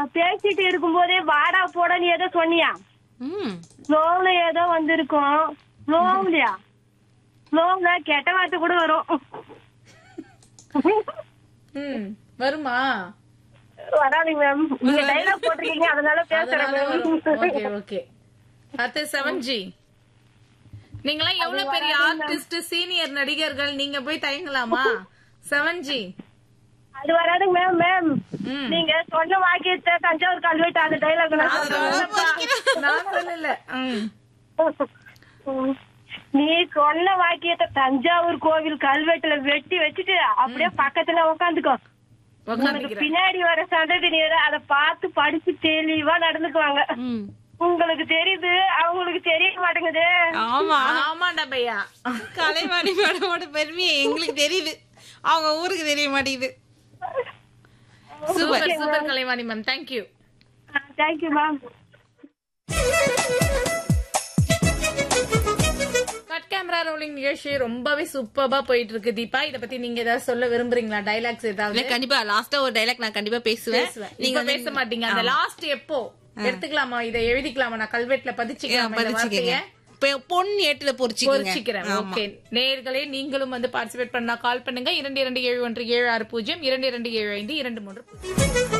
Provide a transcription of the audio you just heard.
பேசிட்டு இருக்கும்போதே வாடா போடா நீ ஏதோ சொன்னியா ம் ஸ்லோவ்ல ஏதோ வந்திருக்கும் ஸ்லோவ்லயா ஸ்லோவ்ல கெட்ட வார்த்தை கூட வரும் ம் வருமா வராதுங்க மேம் நீங்க டைலாக் போட்டிருக்கீங்க அதனால பேசுறேன் அதனால வரும். ஓகே மேம் ஓகே அடுத்து செவன் ஜி நீங்களாம் எவ்வளவு பெரிய ஆர்டிஸ்ட் சீனியர் நடிகர்கள் நீங்க போய் தயங்கலாமா செவன் ஜி அது வராதுங்க மேம் மேம் ம். நீங்க சொன்ன வாக்கியத்தை தஞ்சாவூர் கல்வெட்டு அந்த டைலாக் நான் சொல்றேன். நான் சொல்லல ம். ம். நீ சொன்ன வாக்கியத்தை தஞ்சாவூர் கோவில் கல்வெட்டுல வெட்டி வச்சுட்டு அப்படியே பக்கத்துல உட்காந்துக்கோ உனக்கு உக்காந்துக்கிறேன் பின்னாடி வர சந்ததியினர் அதை பார்த்து படிச்சு தெளிவா நடந்துக்குவாங்க ம் உங்களுக்கு தெரியுது அவங்களுக்கு தெரிய மாட்டேங்குது ஆமா ஆமாண்டா பையா கலைவாணி மேடமோட பெருமையை எங்களுக்கு தெரியுது அவங்க ஊருக்கு தெரிய மாட்டேங்குது super super Kalaivani ma'am thank you thank you ma'am cut camera rolling நிகழ்ச்சி ரொம்பவே சூப்பரா போயிட்டு இருக்கு தீபா இத பத்தி நீங்க ஏதாவது சொல்ல விரும்புறீங்களா டைலாக்ஸ் இல்ல ஏதாவது கண்டிப்பா லாஸ்டா ஒரு டைலாக் நான் கண்டிப்பா பேசுவேன் பேசுவேன் நீங்க நீங்க வந்து- பேச மாட்டீங்க அந்த லாஸ்ட் எப்போ எடுத்துக்கலாமா இத எழுதிக்கலாமா நான் கல்வெட்டுல பதிச்சுக்கலாமா இந்த பதிச்சுக்கங்க வார்த்தைய இப்ப பொன் ஏட்டுல பொறிச்சுக்கங்க பொறிச்சுக்கிறேன் ஓகே நேயர்களே நீங்களும் வந்து பார்ட்டிசிபேட் பண்ணா கால் பண்ணுங்க இரண்டு இரண்டு ஏழு ஒன்று ஏழு ஆறு பூஜ்ஜியம் இரண்டு இரண்டு ஏழு ஐந்து இரண்டு மூன்று பூஜ்ஜியம்